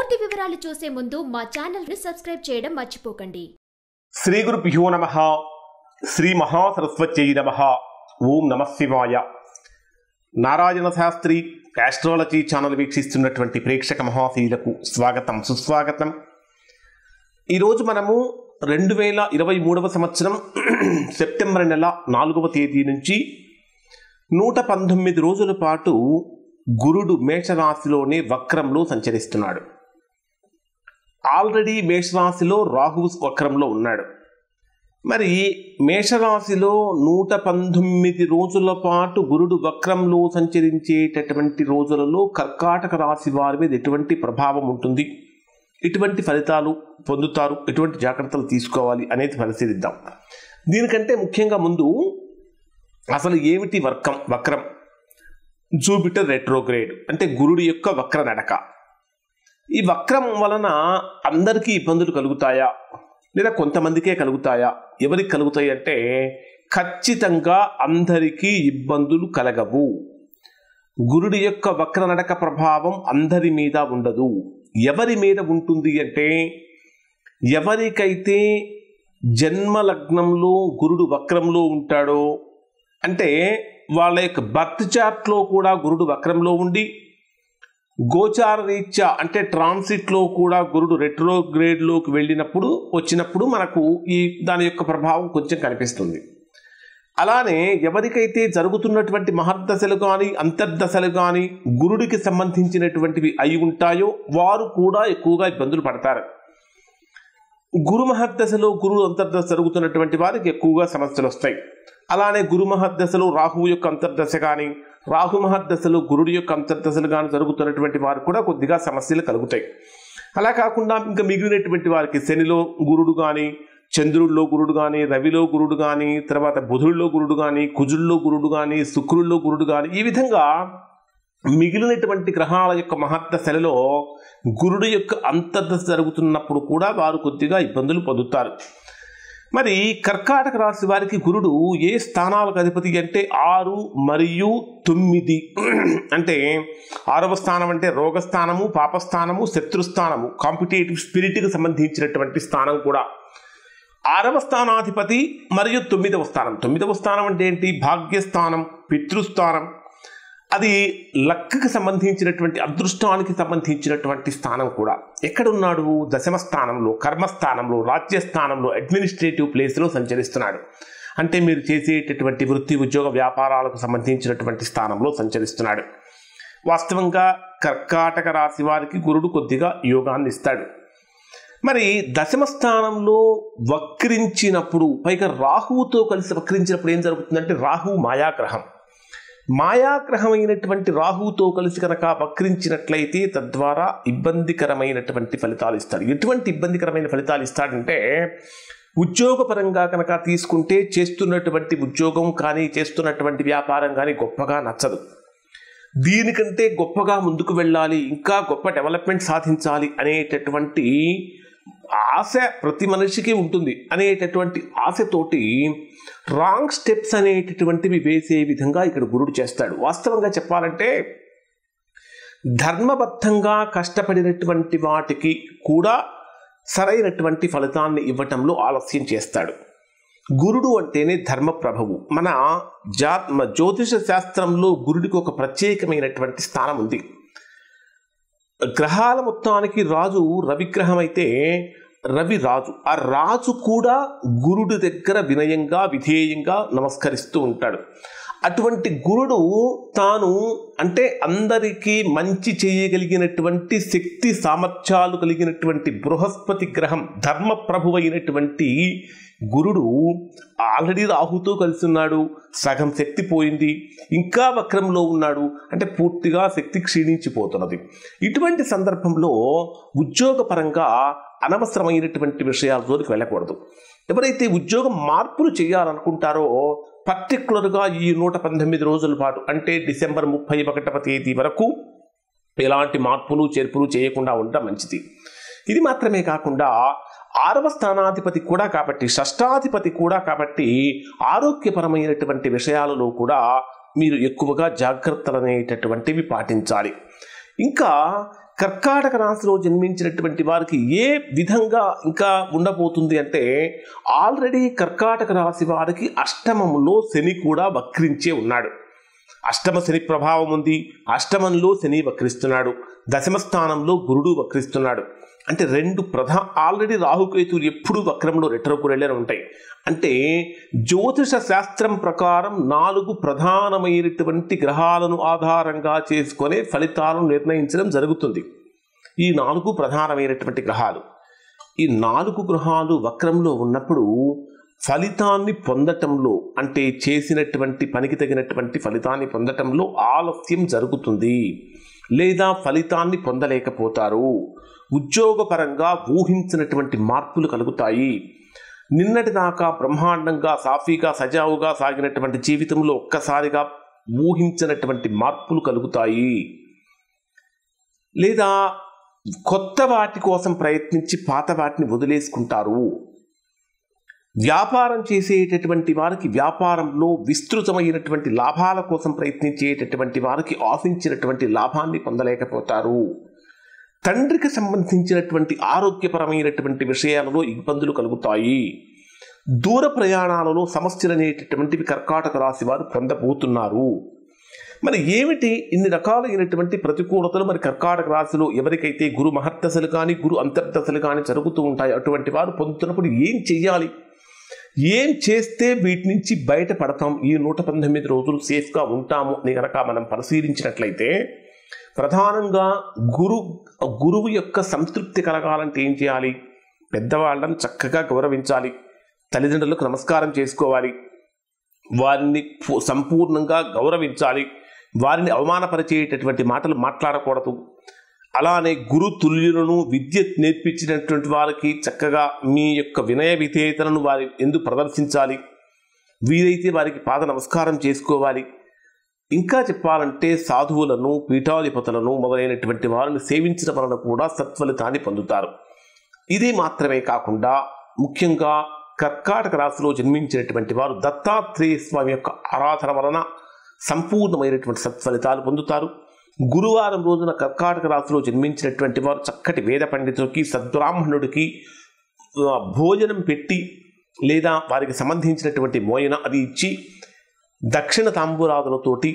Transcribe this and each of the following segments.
పూర్తి వివరాలు చూసే ముందు మా ఛానల్ ని సబ్స్క్రైబ్ చేయడం మర్చిపోకండి శ్రీ గురుభ్యో నమ శ్రీ మహాసరస్వత్యై నమ ఓం నమ శివాయ నారాయణ శాస్త్రి ఆస్ట్రాలజీ ఛానల్ వీక్షిస్తున్నటువంటి ప్రేక్షక మహాశీలకు స్వాగతం సుస్వాగతం ఈరోజు మనము రెండు వేల ఇరవై మూడవ సంవత్సరం సెప్టెంబర్ నెల నాలుగవ తేదీ నుంచి నూట పంతొమ్మిది రోజుల పాటు గురుడు మేషరాశిలోనే వక్రంలో సంచరిస్తున్నాడు ఆల్రెడీ మేషరాశిలో రాహువు వక్రంలో ఉన్నాడు మరి మేషరాశిలో నూట పంతొమ్మిది రోజుల పాటు గురుడు వక్రంలో సంచరించేటటువంటి రోజులలో కర్కాటక రాశి వారి మీద ఎటువంటి ప్రభావం ఉంటుంది ఎటువంటి ఫలితాలు పొందుతారు ఎటువంటి జాగ్రత్తలు తీసుకోవాలి అనేది పరిశీలిద్దాం దీనికంటే ముఖ్యంగా ముందు అసలు ఏమిటి వర్కం వక్రం జూపిటర్ రెట్రోగ్రేడ్ అంటే గురుడి యొక్క వక్ర నడక ఈ వక్రం వలన అందరికీ ఇబ్బందులు కలుగుతాయా లేదా కొంతమందికే కలుగుతాయా ఎవరికి కలుగుతాయి అంటే ఖచ్చితంగా అందరికీ ఇబ్బందులు కలగవు గురుడి యొక్క వక్ర నడక ప్రభావం అందరి మీద ఉండదు ఎవరి మీద ఉంటుంది అంటే ఎవరికైతే జన్మ లగ్నంలో గురుడు వక్రంలో ఉంటాడో అంటే వాళ్ళ యొక్క బర్త్ చార్ట్లో కూడా గురుడు వక్రంలో ఉండి గోచార రీత్యా అంటే ట్రాన్సిట్లో కూడా గురుడు రెట్రోగ్రేడ్లోకి వెళ్ళినప్పుడు వచ్చినప్పుడు మనకు ఈ దాని యొక్క ప్రభావం కొంచెం కనిపిస్తుంది అలానే ఎవరికైతే జరుగుతున్నటువంటి మహర్దశలు కానీ అంతర్దశలు కానీ గురుడికి సంబంధించినటువంటివి అయి ఉంటాయో వారు కూడా ఎక్కువగా ఇబ్బందులు పడతారు గురు మహర్దశలో గురు అంతర్దశ జరుగుతున్నటువంటి వారికి ఎక్కువగా సమస్యలు వస్తాయి అలానే గురు మహర్దశలో రాహువు యొక్క అంతర్దశ కానీ రాహు మహర్దశలో గురుడి యొక్క అంతర్దశలు కానీ జరుగుతున్నటువంటి వారు కూడా కొద్దిగా సమస్యలు కలుగుతాయి అలా కాకుండా ఇంకా మిగిలినటువంటి వారికి శనిలో గురుడు కానీ చంద్రుల్లో గురుడు కానీ రవిలో గురుడు కానీ తర్వాత బుధుల్లో గురుడు కానీ కుజుల్లో గురుడు కానీ శుక్రుల్లో గురుడు కానీ ఈ విధంగా మిగిలినటువంటి గ్రహాల యొక్క మహర్దశలలో గురుడు యొక్క అంతర్దశ జరుగుతున్నప్పుడు కూడా వారు కొద్దిగా ఇబ్బందులు పొందుతారు మరి కర్కాటక రాశి వారికి గురుడు ఏ స్థానాలకు అధిపతి అంటే ఆరు మరియు తొమ్మిది అంటే ఆరవ స్థానం అంటే రోగస్థానము పాపస్థానము శత్రుస్థానము కాంపిటేటివ్ స్పిరిట్కి సంబంధించినటువంటి స్థానం కూడా ఆరవ స్థానాధిపతి మరియు తొమ్మిదవ స్థానం తొమ్మిదవ స్థానం అంటే ఏంటి భాగ్యస్థానం పితృస్థానం అది లక్కకి సంబంధించినటువంటి అదృష్టానికి సంబంధించినటువంటి స్థానం కూడా ఎక్కడున్నాడు దశమ స్థానంలో కర్మస్థానంలో రాజ్యస్థానంలో అడ్మినిస్ట్రేటివ్ ప్లేస్లో సంచరిస్తున్నాడు అంటే మీరు చేసేటటువంటి వృత్తి ఉద్యోగ వ్యాపారాలకు సంబంధించినటువంటి స్థానంలో సంచరిస్తున్నాడు వాస్తవంగా కర్కాటక రాశి వారికి గురుడు కొద్దిగా యోగాన్ని ఇస్తాడు మరి దశమ స్థానంలో వక్రించినప్పుడు పైగా రాహువుతో కలిసి వక్రించినప్పుడు ఏం జరుగుతుందంటే రాహువు మాయాగ్రహం మాయాగ్రహమైనటువంటి రాహువుతో కలిసి కనుక వక్రించినట్లయితే తద్వారా ఇబ్బందికరమైనటువంటి ఫలితాలు ఇస్తాడు ఎటువంటి ఇబ్బందికరమైన ఫలితాలు ఇస్తాడంటే ఉద్యోగపరంగా కనుక తీసుకుంటే చేస్తున్నటువంటి ఉద్యోగం కానీ చేస్తున్నటువంటి వ్యాపారం కానీ గొప్పగా నచ్చదు దీనికంటే గొప్పగా ముందుకు వెళ్ళాలి ఇంకా గొప్ప డెవలప్మెంట్ సాధించాలి అనేటటువంటి ఆశ ప్రతి మనిషికి ఉంటుంది అనేటటువంటి ఆశతోటి రాంగ్ స్టెప్స్ అనేటటువంటివి వేసే విధంగా ఇక్కడ గురుడు చేస్తాడు వాస్తవంగా చెప్పాలంటే ధర్మబద్ధంగా కష్టపడినటువంటి వాటికి కూడా సరైనటువంటి ఫలితాన్ని ఇవ్వటంలో ఆలస్యం చేస్తాడు గురుడు అంటేనే ధర్మప్రభువు మన జా జ్యోతిష శాస్త్రంలో గురుడికి ఒక ప్రత్యేకమైనటువంటి స్థానం ఉంది గ్రహాల మొత్తానికి రాజు రవిగ్రహం అయితే రవి రాజు ఆ రాజు కూడా గురుడి దగ్గర వినయంగా విధేయంగా నమస్కరిస్తూ ఉంటాడు అటువంటి గురుడు తాను అంటే అందరికీ మంచి చేయగలిగినటువంటి శక్తి సామర్థ్యాలు కలిగినటువంటి బృహస్పతి గ్రహం ధర్మప్రభు అయినటువంటి గురుడు ఆల్రెడీ రాహుతో కలిసి ఉన్నాడు సగం శక్తి పోయింది ఇంకా వక్రంలో ఉన్నాడు అంటే పూర్తిగా శక్తి క్షీణించిపోతున్నది ఇటువంటి సందర్భంలో ఉద్యోగపరంగా అనవసరమైనటువంటి విషయాల జోలికి వెళ్ళకూడదు ఎవరైతే ఉద్యోగం మార్పులు చేయాలనుకుంటారో పర్టికులర్గా ఈ నూట పంతొమ్మిది రోజుల పాటు అంటే డిసెంబర్ ముప్పై ఒకటవ తేదీ వరకు ఎలాంటి మార్పులు చేర్పులు చేయకుండా ఉండడం మంచిది ఇది మాత్రమే కాకుండా ఆరవ స్థానాధిపతి కూడా కాబట్టి షష్టాధిపతి కూడా కాబట్టి ఆరోగ్యపరమైనటువంటి విషయాలలో కూడా మీరు ఎక్కువగా జాగ్రత్తలు అనేటటువంటివి పాటించాలి ఇంకా కర్కాటక రాశిలో జన్మించినటువంటి వారికి ఏ విధంగా ఇంకా ఉండబోతుంది అంటే ఆల్రెడీ కర్కాటక రాశి వారికి అష్టమంలో శని కూడా వక్రించే ఉన్నాడు అష్టమ శని ప్రభావం ఉంది అష్టమంలో శని వక్రిస్తున్నాడు దశమ స్థానంలో గురుడు వక్రిస్తున్నాడు అంటే రెండు ప్రధా ఆల్రెడీ రాహుకేతువులు ఎప్పుడు వక్రంలో రెట్రోకురెళ్ళని ఉంటాయి అంటే జ్యోతిష శాస్త్రం ప్రకారం నాలుగు ప్రధానమైనటువంటి గ్రహాలను ఆధారంగా చేసుకునే ఫలితాలను నిర్ణయించడం జరుగుతుంది ఈ నాలుగు ప్రధానమైనటువంటి గ్రహాలు ఈ నాలుగు గ్రహాలు వక్రంలో ఉన్నప్పుడు ఫలితాన్ని పొందటంలో అంటే చేసినటువంటి పనికి తగినటువంటి ఫలితాన్ని పొందటంలో ఆలస్యం జరుగుతుంది లేదా ఫలితాన్ని పొందలేకపోతారు ఉద్యోగపరంగా ఊహించినటువంటి మార్పులు కలుగుతాయి నిన్నటి దాకా బ్రహ్మాండంగా సాఫీగా సజావుగా సాగినటువంటి జీవితంలో ఒక్కసారిగా ఊహించినటువంటి మార్పులు కలుగుతాయి లేదా కొత్త వాటి కోసం ప్రయత్నించి పాత వాటిని వదిలేసుకుంటారు వ్యాపారం చేసేటటువంటి వారికి వ్యాపారంలో విస్తృతమైనటువంటి లాభాల కోసం ప్రయత్నించేటటువంటి వారికి ఆశించినటువంటి లాభాన్ని పొందలేకపోతారు తండ్రికి సంబంధించినటువంటి ఆరోగ్యపరమైనటువంటి విషయాలలో ఇబ్బందులు కలుగుతాయి దూర ప్రయాణాలలో సమస్యలు అనేటటువంటివి కర్కాటక రాశి వారు పొందబోతున్నారు మరి ఏమిటి ఇన్ని రకాలైనటువంటి ప్రతికూలతలు మరి కర్కాటక రాశిలో ఎవరికైతే గురు మహర్దశలు కానీ గురు అంతర్దశలు కానీ జరుగుతూ ఉంటాయి అటువంటి వారు పొందుతున్నప్పుడు ఏం చెయ్యాలి ఏం చేస్తే వీటి నుంచి బయటపడతాం ఈ నూట పంతొమ్మిది రోజులు సేఫ్గా ఉంటాము అని కనుక మనం పరిశీలించినట్లయితే ప్రధానంగా గురు గురువు యొక్క సంతృప్తి కలగాలంటే ఏం చేయాలి పెద్దవాళ్ళని చక్కగా గౌరవించాలి తల్లిదండ్రులకు నమస్కారం చేసుకోవాలి వారిని పు- సంపూర్ణంగా గౌరవించాలి వారిని అవమానపరిచేటటువంటి మాటలు మాట్లాడకూడదు అలానే గురు తుల్యులను విద్య నేర్పించినటువంటి వారికి చక్కగా మీ యొక్క వినయ విధేయతలను వారి ఎందు ప్రదర్శించాలి వీలైతే వారికి పాద నమస్కారం చేసుకోవాలి ఇంకా చెప్పాలంటే సాధువులను పీఠాధిపతులను మొదలైనటువంటి వారిని సేవించడం వలన కూడా సత్ఫలితాన్ని పొందుతారు ఇది మాత్రమే కాకుండా ముఖ్యంగా కర్కాటక రాశిలో జన్మించినటువంటి వారు దత్తాత్రేయ స్వామి యొక్క ఆరాధన వలన సంపూర్ణమైనటువంటి సత్ఫలితాలు పొందుతారు గురువారం రోజున కర్కాటక రాశిలో జన్మించినటువంటి వారు చక్కటి వేద పండితుడికి సద్బ్రాహ్మణుడికి ఆ, భోజనం పెట్టి లేదా వారికి సంబంధించినటువంటి మోయన అది ఇచ్చి దక్షిణ తాంబూలాదులతోటి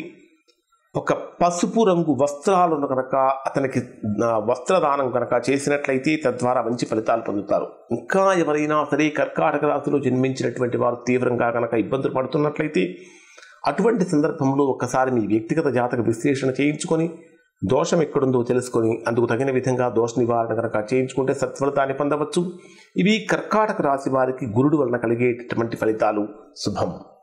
ఒక పసుపు రంగు వస్త్రాలను కనుక అతనికి ఆ, వస్త్రదానం కనుక చేసినట్లయితే తద్వారా మంచి ఫలితాలు పొందుతారు ఇంకా ఎవరైనా సరే కర్కాటక రాశిలో జన్మించినటువంటి వారు తీవ్రంగా కనుక ఇబ్బందులు పడుతున్నట్లయితే అటువంటి సందర్భంలో ఒక్కసారి మీ వ్యక్తిగత జాతక విశ్లేషణ చేయించుకొని దోషం ఎక్కడుందో తెలుసుకొని అందుకు తగిన విధంగా దోష నివారణ కనుక చేయించుకుంటే సత్ఫలితాన్ని పొందవచ్చు ఇవి కర్కాటక రాశి వారికి గురుడు వలన కలిగేటటువంటి ఫలితాలు శుభం